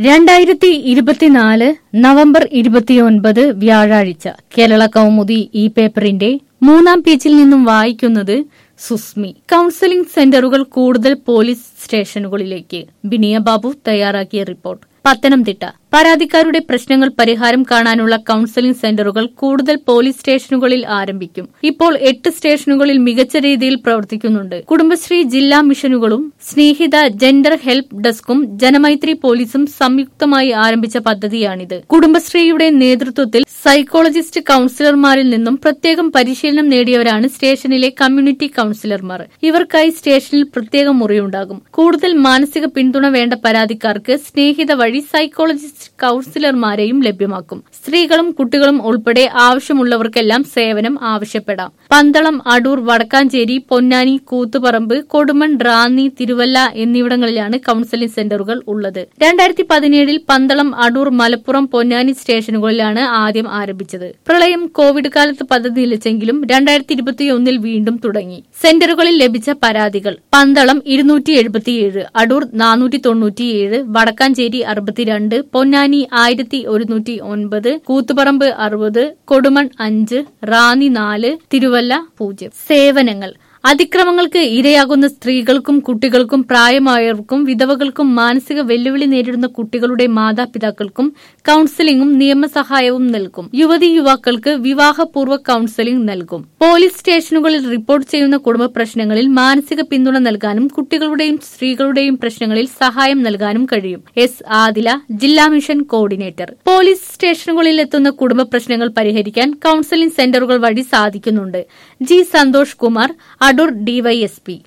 രണ്ടായിരത്തി ഇരുപത്തിനാല് നവംബർ ഇരുപത്തിയൊൻപത് വ്യാഴാഴ്ച കേരള കൗമുദി ഈ പേപ്പറിന്റെ മൂന്നാം പേജിൽ നിന്നും വായിക്കുന്നത് സുസ്മി കൌൺസിലിംഗ് സെന്ററുകൾ കൂടുതൽ പോലീസ് സ്റ്റേഷനുകളിലേക്ക് ബിനിയ ബാബു തയ്യാറാക്കിയ റിപ്പോർട്ട് പത്തനംതിട്ട പരാതിക്കാരുടെ പ്രശ്നങ്ങൾ പരിഹാരം കാണാനുള്ള കൌൺസിലിംഗ് സെന്ററുകൾ കൂടുതൽ പോലീസ് സ്റ്റേഷനുകളിൽ ആരംഭിക്കും ഇപ്പോൾ എട്ട് സ്റ്റേഷനുകളിൽ മികച്ച രീതിയിൽ പ്രവർത്തിക്കുന്നുണ്ട് കുടുംബശ്രീ ജില്ലാ മിഷനുകളും സ്നേഹിത ജെൻഡർ ഹെൽപ്പ് ഡെസ്കും ജനമൈത്രി പോലീസും സംയുക്തമായി ആരംഭിച്ച പദ്ധതിയാണിത് കുടുംബശ്രീയുടെ നേതൃത്വത്തിൽ സൈക്കോളജിസ്റ്റ് കൌൺസിലർമാരിൽ നിന്നും പ്രത്യേകം പരിശീലനം നേടിയവരാണ് സ്റ്റേഷനിലെ കമ്മ്യൂണിറ്റി കൌൺസിലർമാർ ഇവർക്കായി സ്റ്റേഷനിൽ പ്രത്യേക മുറിയുണ്ടാകും കൂടുതൽ മാനസിക പിന്തുണ വേണ്ട പരാതിക്കാർക്ക് സ്നേഹിത വഴി സൈക്കോളജിസ്റ്റ് കൌൺസിലർമാരെയും ലഭ്യമാക്കും സ്ത്രീകളും കുട്ടികളും ഉൾപ്പെടെ ആവശ്യമുള്ളവർക്കെല്ലാം സേവനം ആവശ്യപ്പെടാം പന്തളം അടൂർ വടക്കാഞ്ചേരി പൊന്നാനി കൂത്തുപറമ്പ് കൊടുമൺ റാന്നി തിരുവല്ല എന്നിവിടങ്ങളിലാണ് കൌൺസിലിംഗ് സെന്ററുകൾ ഉള്ളത് രണ്ടായിരത്തി പതിനേഴിൽ പന്തളം അടൂർ മലപ്പുറം പൊന്നാനി സ്റ്റേഷനുകളിലാണ് ആദ്യം ആരംഭിച്ചത് പ്രളയം കോവിഡ് കാലത്ത് പദ്ധതി നിലച്ചെങ്കിലും രണ്ടായിരത്തി ഇരുപത്തിയൊന്നിൽ വീണ്ടും തുടങ്ങി സെന്ററുകളിൽ ലഭിച്ച പരാതികൾ പന്തളം ഇരുന്നൂറ്റി എഴുപത്തിയേഴ് അടൂർ നാനൂറ്റി തൊണ്ണൂറ്റിയേഴ് വടക്കാഞ്ചേരി അറുപത്തിരണ്ട് പൊന്നാനി ആയിരത്തി ഒരുന്നൂറ്റി ഒൻപത് കൂത്തുപറമ്പ് അറുപത് കൊടുമൺ അഞ്ച് റാന്നി നാല് തിരുവല്ല പൂജ്യം സേവനങ്ങൾ അതിക്രമങ്ങൾക്ക് ഇരയാകുന്ന സ്ത്രീകൾക്കും കുട്ടികൾക്കും പ്രായമായവർക്കും വിധവകൾക്കും മാനസിക വെല്ലുവിളി നേരിടുന്ന കുട്ടികളുടെ മാതാപിതാക്കൾക്കും കൌൺസിലിംഗും നിയമസഹായവും നൽകും യുവതി യുവാക്കൾക്ക് വിവാഹപൂർവ്വ കൌൺസിലിംഗ് നൽകും പോലീസ് സ്റ്റേഷനുകളിൽ റിപ്പോർട്ട് ചെയ്യുന്ന കുടുംബ പ്രശ്നങ്ങളിൽ മാനസിക പിന്തുണ നൽകാനും കുട്ടികളുടെയും സ്ത്രീകളുടെയും പ്രശ്നങ്ങളിൽ സഹായം നൽകാനും കഴിയും എസ് ആദില ജില്ലാ മിഷൻ കോർഡിനേറ്റർ പോലീസ് സ്റ്റേഷനുകളിൽ എത്തുന്ന കുടുംബ പ്രശ്നങ്ങൾ പരിഹരിക്കാൻ കൌൺസിലിംഗ് സെന്ററുകൾ വഴി സാധിക്കുന്നുണ്ട് ജി സന്തോഷ് കുമാർ അടൂർ ഡിവൈഎസ്പി